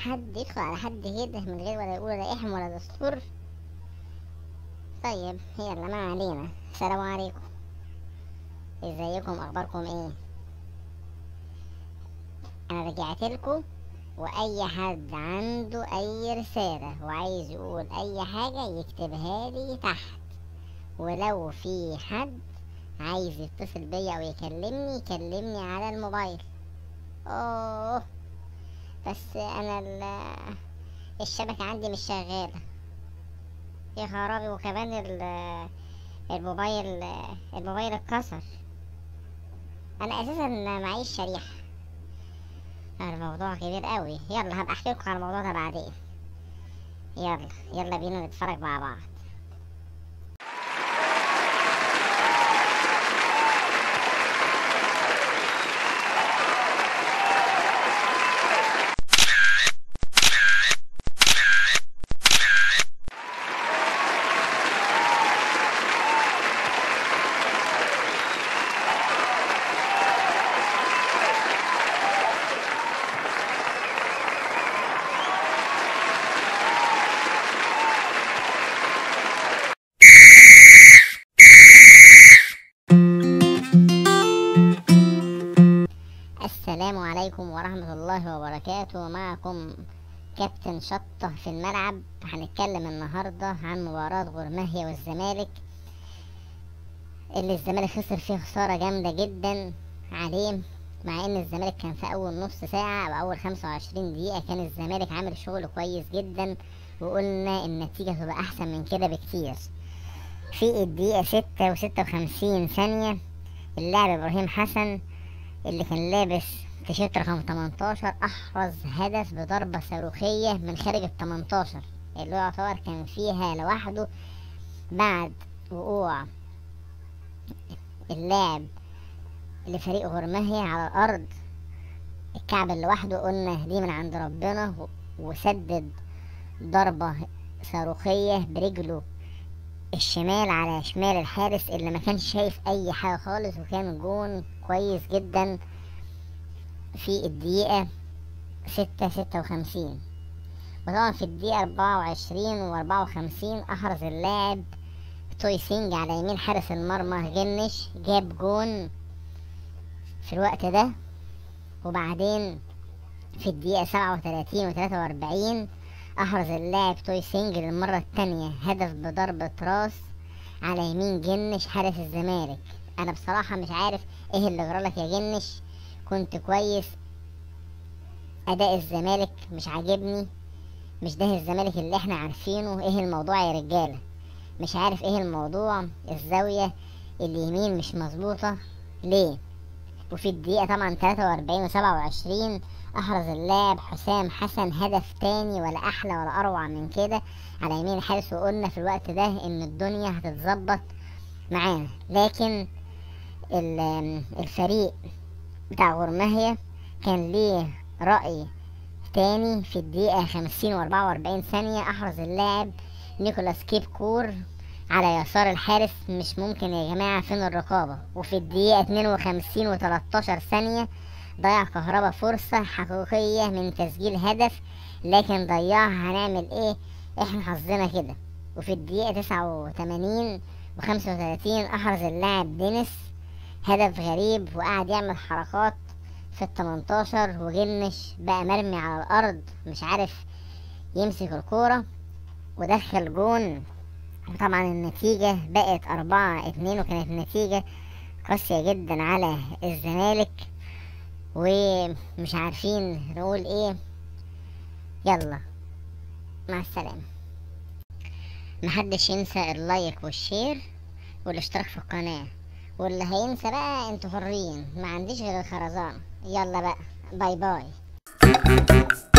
حد يدخل على حد كده من غير ولا يقول ولا احم ولا دستور طيب يلا ما علينا السلام عليكم ازيكم اخباركم ايه انا رجعت لكم واي حد عنده اي رسالة وعايز يقول اي حاجة يكتبها لي تحت ولو في حد عايز يتصل بيا او يكلمني يكلمني على الموبايل اوه بس انا ال- الشبكة عندي مش شغالة يا خرابي وكمان ال- الموبايل الموبايل اتكسر انا اساسا معيش شريحة الموضوع كبير قوي يلا هبقى احكي لكم على الموضوع ده بعدين يلا يلا بينا نتفرج مع بعض السلام عليكم ورحمة الله وبركاته معكم كابتن شطة في الملعب هنتكلم النهاردة عن مباراة غرماهية والزمالك اللي الزمالك خسر فيه خسارة جامدة جدا عليه مع ان الزمالك كان في اول نص ساعة او اول خمسة وعشرين دقيقة كان الزمالك عامل شغل كويس جدا وقلنا النتيجة تبقى احسن من كده بكتير في الدقيقة ستة وستة وخمسين ثانية اللاعب ابراهيم حسن اللي كان لابس تيشيرت رقم 18 احرز هدف بضربة صاروخية من خارج ال 18 اللي هو يعتبر كان فيها لوحده بعد وقوع اللاعب لفريق غرماهية على الارض الكعب اللي لوحده قلنا دي من عند ربنا و- وسدد ضربة صاروخية برجله الشمال على شمال الحارس اللي ما كانش شايف اي حاجة خالص وكان جون كويس جدا في الدقيقة ستة ستة وخمسين وطبعا في الدقيقة أربعة وعشرين وأربعة وخمسين أحرز اللاعب توي سينج على يمين حارس المرمى جنش جاب جون في الوقت ده وبعدين في الدقيقة سبعة وتلاتين وتلاتة وأربعين أحرز اللاعب توي سينج للمرة التانية هدف بضربة راس على يمين جنش حارس الزمالك أنا بصراحة مش عارف ايه اللي جرالك يا جنش كنت كويس أداء الزمالك مش عاجبني مش ده الزمالك اللي احنا عارفينه ايه الموضوع يا رجالة مش عارف ايه الموضوع الزاوية اليمين مش مظبوطة ليه وفي الدقيقة طبعا تلاتة وأربعين وسبعة وعشرين أحرز اللاعب حسام حسن هدف تاني ولا أحلى ولا أروع من كده على يمين الحارس وقلنا في الوقت ده إن الدنيا هتتظبط معانا لكن ال- الفريق بتاع غرماهية كان ليه رأي تاني في الدقيقة خمسين وأربعة وأربعين ثانية أحرز اللاعب نيكولاس كيب كور على يسار الحارس مش ممكن يا جماعة فين الرقابة وفي الدقيقة اتنين وخمسين وتلاتاشر ثانية ضيع كهربا فرصة حقيقية من تسجيل هدف لكن ضيعها هنعمل ايه احنا حظنا كده وفي الدقيقة تسعة وتمانين وخمسة وتلاتين أحرز اللاعب دينيس هدف غريب وقعد يعمل حركات في التمنتاشر وجنش بقى مرمي على الأرض مش عارف يمسك الكورة ودخل جون طبعا النتيجة بقت أربعة اتنين وكانت نتيجة قاسية جدا على الزمالك ومش عارفين نقول ايه يلا مع السلامة محدش ينسى اللايك والشير والاشتراك في القناة واللي هينسى بقى انتوا حرين ما عنديش غير الخرزانة يلا بقى باي باي